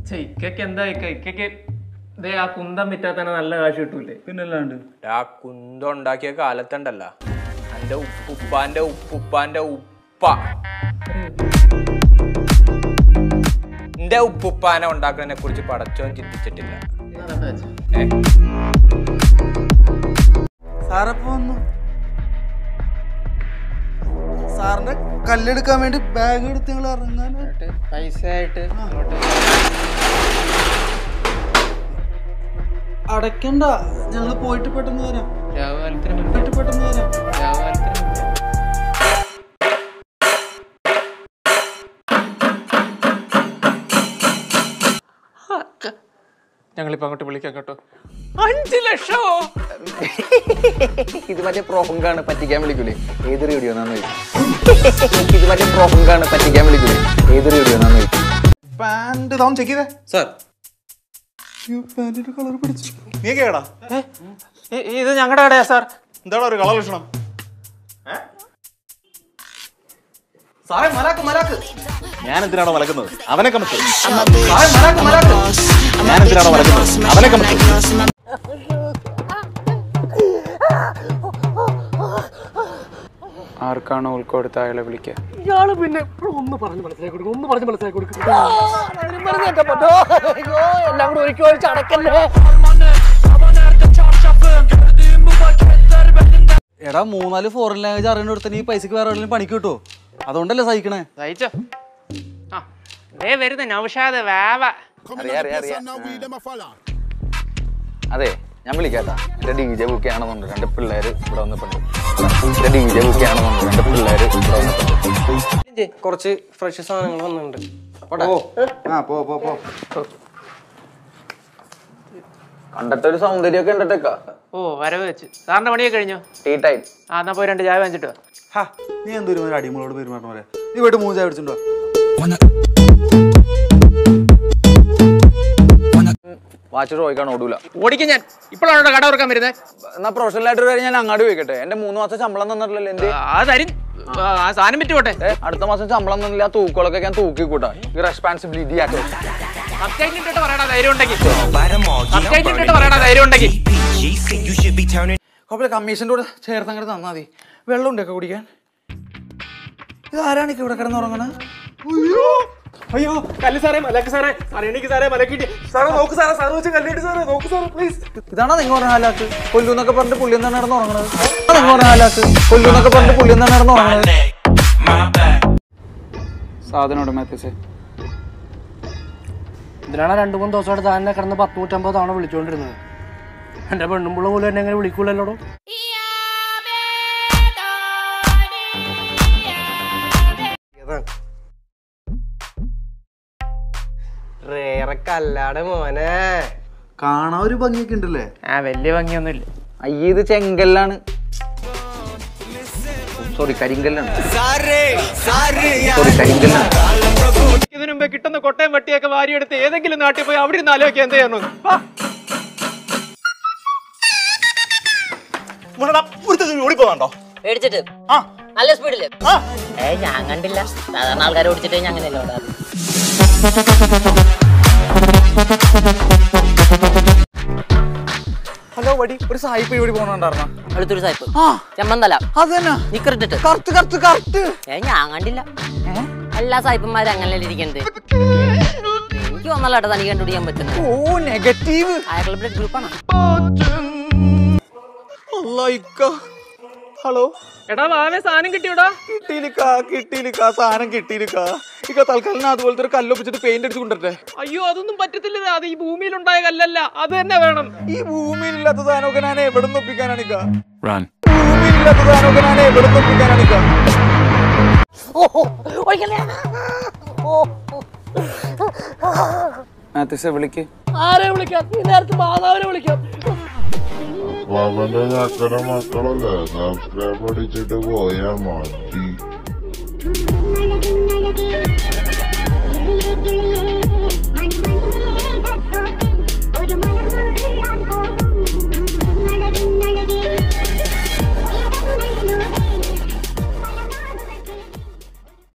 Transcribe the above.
ഛെ, ഇക്കയ്ക്ക് എന്താ ഇക്ക ഇക്കയ്ക്ക് ദേ ആ കുന്തം വിറ്റാൽ തന്നെ നല്ല കാശ് കിട്ടൂലേ പിന്നല്ലാണ്ട് ആ കുന്തം ഉണ്ടാക്കിയ കാലത്തുണ്ടല്ല എന്റെ ഉപ്പുപ്പാന്റെ ഉപ്പുപ്പാന്റെ ഉപ്പ എന്റെ ഉപ്പുപ്പാനെ ഉണ്ടാക്കുന്നതിനെ കുറിച്ച് പടച്ചോൻ ചിന്തിച്ചിട്ടില്ല ഏ? സാറപ്പോ വന്നു സാറിന്റെ കല്ലെടുക്കാൻ വേണ്ടി ബാഗ് എടുത്ത് ഞങ്ങൾ ഇറങ്ങാനായിട്ട് പൈസ ആയിട്ട് അടയ്ക്കണ്ട ഞങ്ങൾ പോയിട്ട് പെട്ടെന്ന് വരാം രാവുകാലത്തിന് മുന്നേ പോയിട്ട് പെട്ടെന്ന് വരാം രാവുകാലത്തിന് മുന്നേ ഞങ്ങളിപ്പോ അങ്ങോട്ട് വിളിക്കാം കേട്ടോ അഞ്ചു ലക്ഷോ ഇത് മറ്റേ പ്രോങ്കാണ് പറ്റിക്കാൻ വിളിക്കൂലേ ഏത് റേഡിയോ എന്നാന്ന് ചോദിക്കും ഇത് മറ്റേ പ്രോങ്കാണ് പറ്റിക്കാൻ വിളിക്കൂലേ ഏത് റേഡിയോ എന്നാന്ന് ചോദിക്കും പാന്റ് താൻ ചെക്ക് ചെയ്തേ സാർ പാന്റിന്റെ കളർ പിടിച്ചു നീ കേടാ ഇത് ഞങ്ങളുടെ കടയാ സാർ എന്താണ് ഒരു കളർ ലക്ഷണം സാറേ മലാക്ക് മലാക്ക് ഞാൻ എന്തിനാണോ മലക്കുന്നത് അവനെ കമത്ത് സാറേ മലാക്ക് മലാക്ക് ഞാൻ എന്തിനാണോ മലക്കുന്നത് അവനെ കമത്ത് ആർക്കാണോ ഉൾക്കൊടുത്ത അയാളെ വിളിക്കുക ഇയാള് പിന്നെ ഒന്ന് പറഞ്ഞ് മനസ്സിലാക്കി കൊടുക്കും ഒന്ന് പറഞ്ഞ് മനസ്സിലാക്കി കൊടുക്കും എല്ലാം കൂടെ ഒരിക്കൽ ഒഴിച്ച് അടക്കല്ലേ എടാ മൂന്നാല് ഫോറിൻ ലാംഗ്വേജ് അറിയുന്നിടത്ത് നീ പൈസക്ക് വേറെ എവിടെയെങ്കിലും പണിക്ക് കിട്ടുമോ അതുകൊണ്ടല്ലേ സഹിക്കണേ സഹിച്ചോ ആ ദേ വരുന്ന നൗഷാദ് വാവ അറിയാം അറിയാം അറിയാം അതെ ഞാൻ വിളിക്കാട്ടാ എന്റെ ഡി ജെ ബുക്ക് ചെയ്യണമെന്നുണ്ട് രണ്ട് പിള്ളേര് ഇവിടെ വന്നിട്ടുണ്ട് എന്റെ ഡി ജെ ബുക്ക് ചെയ്യണമെന്നുണ്ട് രണ്ട് പിള്ളേര് ഇവിടെ വന്നിട്ടുണ്ട് കുറച്ച് ഫ്രഷ് സാധനങ്ങൾ വന്നിട്ടുണ്ട് ആ പോ പോ പോ കണ്ടിട്ടൊരു സൗന്ദര്യമൊക്കെ ഉണ്ടട്ടേക്കാ ഓ വരവ് വെച്ച് സാറിന്റെ പണിയൊക്കെ കഴിഞ്ഞോ ടീ ടൈം ആ എന്നാ പോയി രണ്ട് ചായ വാങ്ങിച്ചിട്ട് വാ. ഹാ നീ എന്തൊരു ഒരു അടിമകളോട് പെരുമാറണ പോലെ നീ പോയിട്ട് മൂന്ന് ചായ പിടിച്ചിട്ടുണ്ടോ വാച്ച് ചോദിക്കാൻ ഓടൂല ഓടിക്കും ഞാൻ ഇപ്പോഴാണോ കട തുറക്കാൻ വരുന്നത് എന്നാ പ്രൊഫഷണൽ ആയിട്ട് വരെ ഞാൻ അങ്ങോട്ട് ചോദിക്കട്ടെ എന്റെ മൂന്ന് മാസം ശമ്പളം തന്നിട്ടില്ലല്ലോ എന്ത് ആ തരും ആ, ആ സാധനം വിറ്റ് പോട്ടെ ഏ, അടുത്ത മാസം ശമ്പളം തന്നില്ല ആ തൂക്കുകളൊക്കെ ഞാൻ തൂക്കി കൂട്ടാ റെസ്പോൺസിബിലിറ്റി ആട്ടോ സബ്ജക്റ്റ് ഇട്ടിട്ട് പറയടാ ധൈര്യം ഉണ്ടെങ്കിൽ സബ്ജക്റ്റ് ഇട്ടിട്ട് പറയടാ ധൈര്യം ഉണ്ടെങ്കിൽ കുഴപ്പമില്ല കമ്മീഷൻ്റെ കൂടെ ചേർത്ത് അങ്ങോട്ട് തന്നാ മതി വെള്ളം ഉണ്ടൊക്കെ കുടിക്കാൻ ഇത് ആരാണ് ഇവിടെ കിടന്നുറങ്ങണത് അയ്യോ കല്ല് സാറേ മലക്ക് സാറേ അറിയണിക്ക് സാറേ മലക്കിട്ടി സാറേ നോക്ക് സാറേ സാറ് വെച്ച് കല്ലിട്ട് സാറേ നോക്ക് സാറേ പ്ലീസ് ഇതാണോ നിങ്ങൾ പറഞ്ഞ ഹാലാക്ക് കൊല്ലൂന്നൊക്കെ പറഞ്ഞിട്ട് പുള്ളി എന്താണ് നടന്ന് ഉറങ്ങണത് നിങ്ങൾ പറഞ്ഞ ഹാലാക്ക് കൊല്ലൂന്നൊക്കെ പറഞ്ഞിട്ട് പുള്ളി എന്താണ് നടന്ന് ഉറങ്ങണത് സാധനം ഉടമത്തെ ഇതിനാണ് രണ്ടു മൂന്ന് ദിവസമായിട്ട് താൻ എന്നെ കിടന്ന് പത്ത് നൂറ്റമ്പത് തവണ വിളിച്ചുകൊണ്ടിരുന്നത് എന്റെ പെണ്ണുമ്പുള്ള പോലും എന്നെ അങ്ങനെ വിളിക്കൂലല്ലോടോ റേറക്കല്ലാടെ മോനെ കാണാൻ ഒരു ഭംഗിയൊക്കെ ഉണ്ടല്ലേ ആ വലിയ ഭംഗിയൊന്നുമില്ല അയ്യ ഇത് ചെങ്കല്ലാണ് സോറി കരിങ്കല്ലാണ് സോറി കരിങ്കല്ലാണ് ഇതിനു മുമ്പേ കിട്ടുന്ന കൊട്ടയം വട്ടിയൊക്കെ വാരിയെടുത്ത് ഏതെങ്കിലും നാട്ടിൽ പോയി അവിടെ ഇരുന്ന് ആലോചിക്കാൻ എന്ത് ചെയ്യണം ഓടിപ്പോവാണ്ടോ പേടിച്ചിട്ട് നല്ല സ്പീഡില് ഏ ഞാൻ കണ്ടില്ല സാധാരണ ആൾക്കാരെ ഓടിച്ചിട്ട് ഞാൻ അങ്ങനെയല്ല ഓടാറ് ഹലോ വടി ഒരു സായിപ്പ് ഇവിടെ പോകണുണ്ടായിരുന്ന അടുത്തൊരു സായിപ്പ് ചെമ്മന്തല അത് തന്നെ നിക്കറിട്ടിട്ട് കറക്റ്റ് കറക്റ്റ് കറക്റ്റ് ഏ ഞാൻ കണ്ടില്ല എല്ലാ സായിപ്പന്മാരും അങ്ങനെയല്ലേ ഇരിക്കുന്നത് എനിക്ക് വന്നല്ലോ ഏട്ടാ തനിക്ക് കണ്ടുപിടിക്കാൻ പറ്റുന്നത് ഓ നെഗറ്റീവ് അയർ ബ്ലഡ് ഗ്രൂപ്പാണ് ഹലോ എടാ വാവേ സാധനം കിട്ടിയോടാ കിട്ടിയിലിക്ക കിട്ടിയിലിക്ക സാധനം കിട്ടിയിലിക്ക ഇക്ക തൽക്കാലം ഞാൻ അതുപോലത്തെ ഒരു കല്ലൊപ്പിച്ചിട്ട് പെയിന്റ് അടിച്ച് കൊണ്ടിട്ടെ അയ്യോ അതൊന്നും പറ്റത്തില്ല അത് ഈ ഭൂമിയിൽ ഉണ്ടായ കല്ലല്ല അത് തന്നെ വേണം ഈ ഭൂമിയിലില്ലാത്ത സാധനമൊക്കെ ഞാൻ എവിടെ നിന്ന് ഒപ്പിക്കാനാണ് ഇക്ക ഭൂമിയിലില്ലാത്ത സാധനമൊക്കെ ഞാൻ എവിടെ നിന്ന് ഒപ്പിക്കാനാണ് ഇക്ക മാത്യുസെ വിളിക്ക് ആരെ വിളിക്കാം ഈ നേരത്ത് മാതാവിനെ വിളിക്കാം അവന്റെ ചക്കര മക്കളല്ലേ സബ്സ്ക്രൈബ് അടിച്ചിട്ട് പോയാ മതി